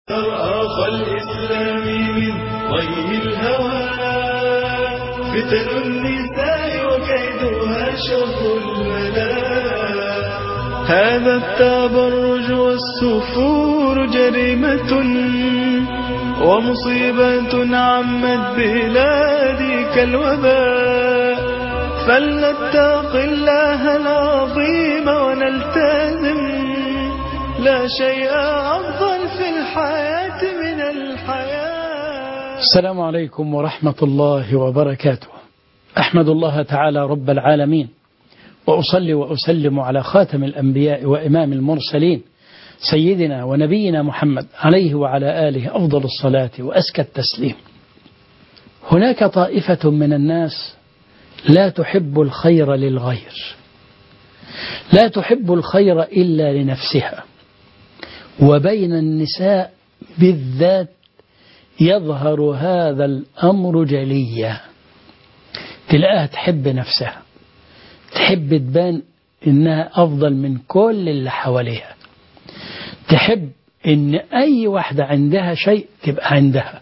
أخ الإسلام من ضي الهوى فتن النساء وكيدها شر الملاء هذا التبرج والسفور جريمة ومصيبة عمت بلادي كالوباء فلنتق الله العظيم ونلتزم لا شيء أفضل في الحياة من الحياة السلام عليكم ورحمة الله وبركاته أحمد الله تعالى رب العالمين وأصلي وأسلم على خاتم الأنبياء وإمام المرسلين سيدنا ونبينا محمد عليه وعلى آله أفضل الصلاة وأزكى التسليم هناك طائفة من الناس لا تحب الخير للغير لا تحب الخير إلا لنفسها وبين النساء بالذات يظهر هذا الأمر جليا تلاقيها تحب نفسها تحب تبان إنها أفضل من كل اللي حواليها تحب إن أي واحدة عندها شيء تبقى عندها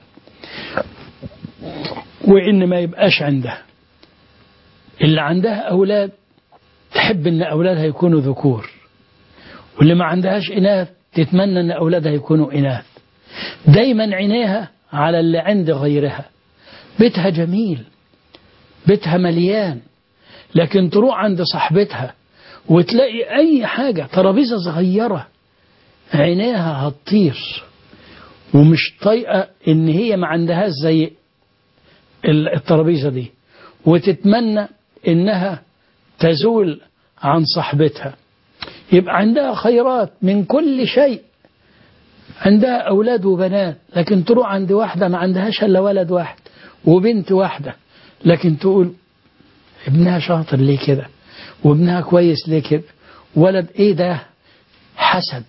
وإن ما يبقاش عندها اللي عندها أولاد تحب إن أولادها يكونوا ذكور واللي ما عندهاش إناث تتمنى أن أولادها يكونوا إناث دايما عينيها على اللي عند غيرها بيتها جميل بيتها مليان لكن تروح عند صاحبتها وتلاقي أي حاجة ترابيزة صغيرة عينيها هتطير ومش طايقة إن هي ما عندهاش زي الترابيزة دي وتتمنى إنها تزول عن صاحبتها يبقى عندها خيرات من كل شيء عندها أولاد وبنات لكن تروح عند واحدة ما عندهاش إلا ولد واحد وبنت واحدة لكن تقول ابنها شاطر ليه كده وابنها كويس ليه كده ولد ايه ده حسد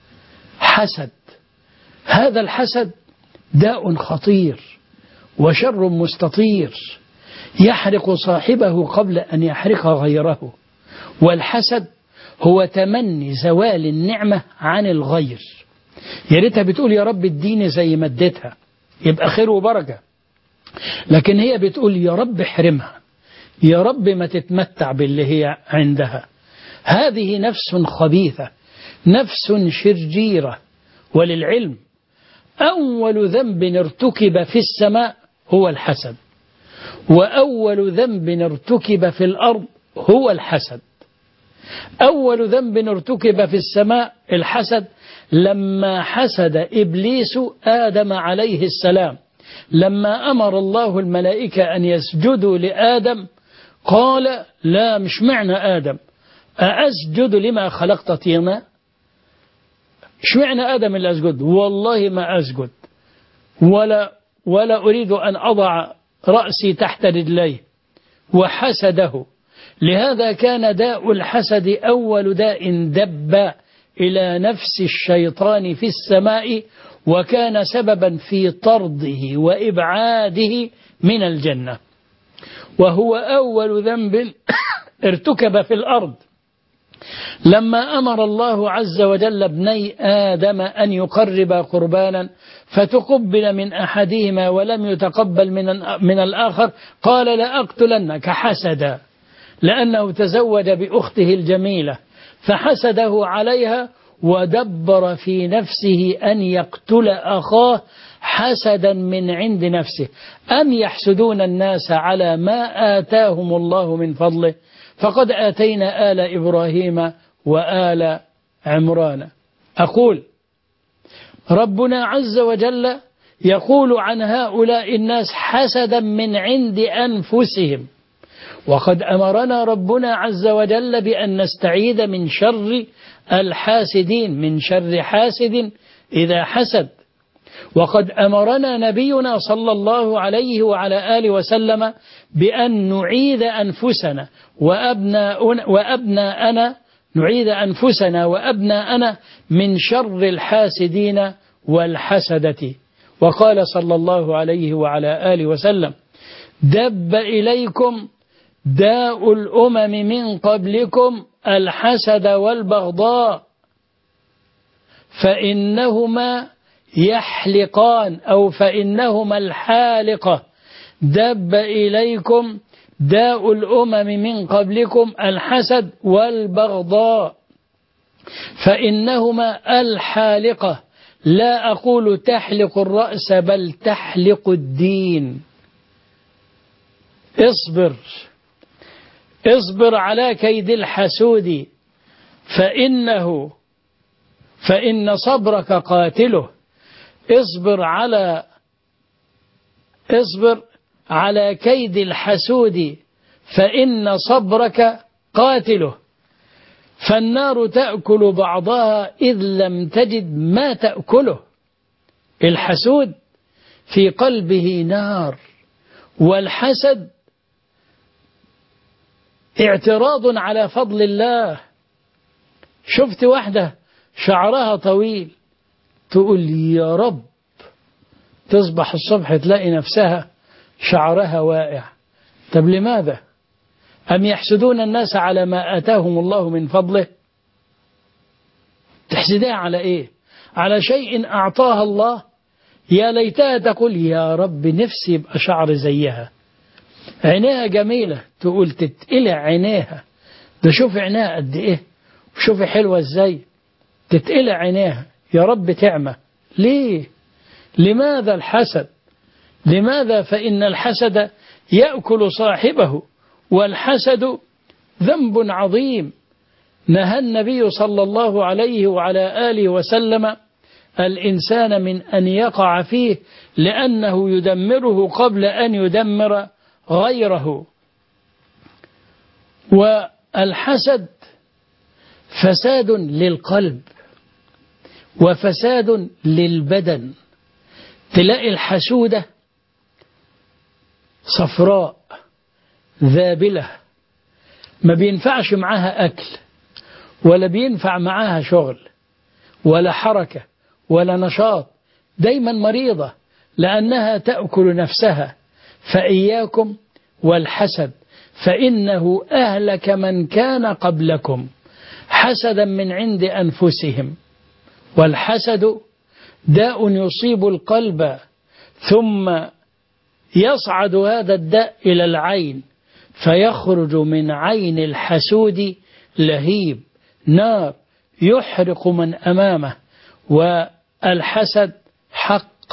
حسد هذا الحسد داء خطير وشر مستطير يحرق صاحبه قبل أن يحرق غيره والحسد هو تمني زوال النعمة عن الغير يا ريتها بتقول يا رب اديني زي ما اديتها يبقى خير وبركة لكن هي بتقول يا رب احرمها يا رب ما تتمتع باللي هي عندها هذه نفس خبيثة نفس شرجيرة وللعلم أول ذنب ارتكب في السماء هو الحسد وأول ذنب ارتكب في الأرض هو الحسد أول ذنب ارتكب في السماء الحسد لما حسد إبليس آدم عليه السلام لما أمر الله الملائكة أن يسجدوا لآدم قال لا مش معنى آدم أأسجد لما خلقت طينا مش معنى آدم اللي أسجد والله ما أسجد ولا ولا أريد أن أضع رأسي تحت رجليه وحسده لهذا كان داء الحسد أول داء دب إلى نفس الشيطان في السماء وكان سببا في طرده وإبعاده من الجنة وهو أول ذنب ارتكب في الأرض لما أمر الله عز وجل ابني آدم أن يقربا قربانا فتقبل من أحدهما ولم يتقبل من, من الآخر قال لأقتلنك حسدا لأنه تزوج بأخته الجميلة فحسده عليها ودبر في نفسه أن يقتل أخاه حسدا من عند نفسه أم يحسدون الناس على ما آتاهم الله من فضله فقد آتينا آل إبراهيم وآل عمران أقول ربنا عز وجل يقول عن هؤلاء الناس حسدا من عند أنفسهم وقد أمرنا ربنا عز وجل بأن نستعيد من شر الحاسدين من شر حاسد إذا حسد وقد أمرنا نبينا صلى الله عليه وعلى آله وسلم بأن نعيد أنفسنا وأبناءنا, وأبناءنا نعيد أنفسنا وأبناءنا من شر الحاسدين والحسدة وقال صلى الله عليه وعلى آله وسلم دب إليكم داء الأمم من قبلكم الحسد والبغضاء فإنهما يحلقان أو فإنهما الحالقة دب إليكم داء الأمم من قبلكم الحسد والبغضاء فإنهما الحالقة لا أقول تحلق الرأس بل تحلق الدين اصبر اصبر على كيد الحسود فإنه فإن صبرك قاتله اصبر على اصبر على كيد الحسود فإن صبرك قاتله فالنار تأكل بعضها إذ لم تجد ما تأكله الحسود في قلبه نار والحسد اعتراض على فضل الله شفت واحدة شعرها طويل تقول يا رب تصبح الصبح تلاقي نفسها شعرها واقع طب لماذا أم يحسدون الناس على ما آتاهم الله من فضله تحسدها على إيه على شيء أعطاها الله يا ليتها تقول يا رب نفسي يبقى شعر زيها عينيها جميلة تقول تتقلع عينيها ده شوف عينيها قد إيه وشوفي حلوة إزاي تتقلع عينيها يا رب تعمى ليه لماذا الحسد لماذا فإن الحسد يأكل صاحبه والحسد ذنب عظيم نهى النبي صلى الله عليه وعلى آله وسلم الإنسان من أن يقع فيه لأنه يدمره قبل أن يدمر غيره والحسد فساد للقلب وفساد للبدن تلاقي الحسودة صفراء ذابلة ما بينفعش معاها أكل ولا بينفع معاها شغل ولا حركة ولا نشاط دايما مريضة لأنها تأكل نفسها فإياكم والحسد فإنه أهلك من كان قبلكم حسدا من عند أنفسهم والحسد داء يصيب القلب ثم يصعد هذا الداء إلى العين فيخرج من عين الحسود لهيب نار يحرق من أمامه والحسد حق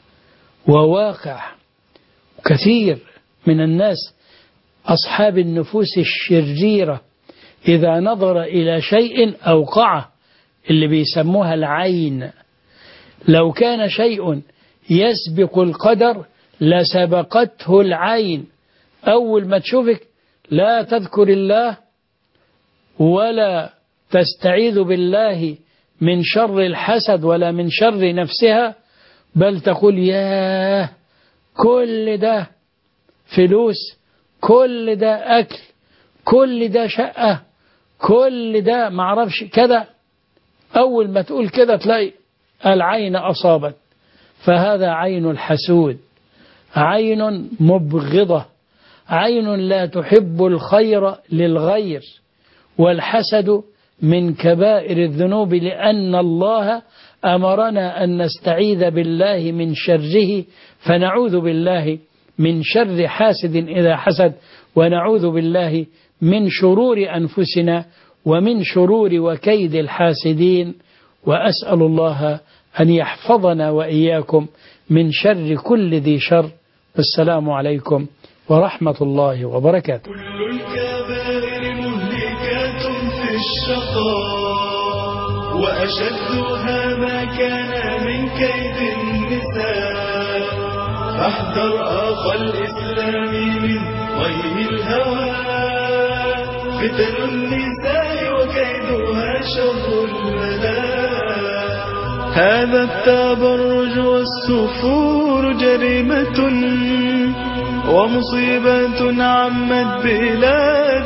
وواقع كثير من الناس أصحاب النفوس الشريرة إذا نظر إلى شيء أوقعه اللي بيسموها العين لو كان شيء يسبق القدر لسبقته العين أول ما تشوفك لا تذكر الله ولا تستعيذ بالله من شر الحسد ولا من شر نفسها بل تقول ياه كل ده فلوس كل ده أكل كل ده شقة كل ده معرفش كده أول ما تقول كده تلاقي العين أصابت فهذا عين الحسود عين مبغضة عين لا تحب الخير للغير والحسد من كبائر الذنوب لأن الله أمرنا أن نستعيذ بالله من شره فنعوذ بالله من شر حاسد إذا حسد ونعوذ بالله من شرور أنفسنا ومن شرور وكيد الحاسدين وأسأل الله أن يحفظنا وإياكم من شر كل ذي شر والسلام عليكم ورحمة الله وبركاته كل الكبائر مهلكات في الشقاء وأشدها ما كان من كيد النساء فاحذر أخا الإسلام من غيم الهوى فتن النساء وكيدها شر البلاء هذا التبرج والسفور جريمة ومصيبة عمت بلاد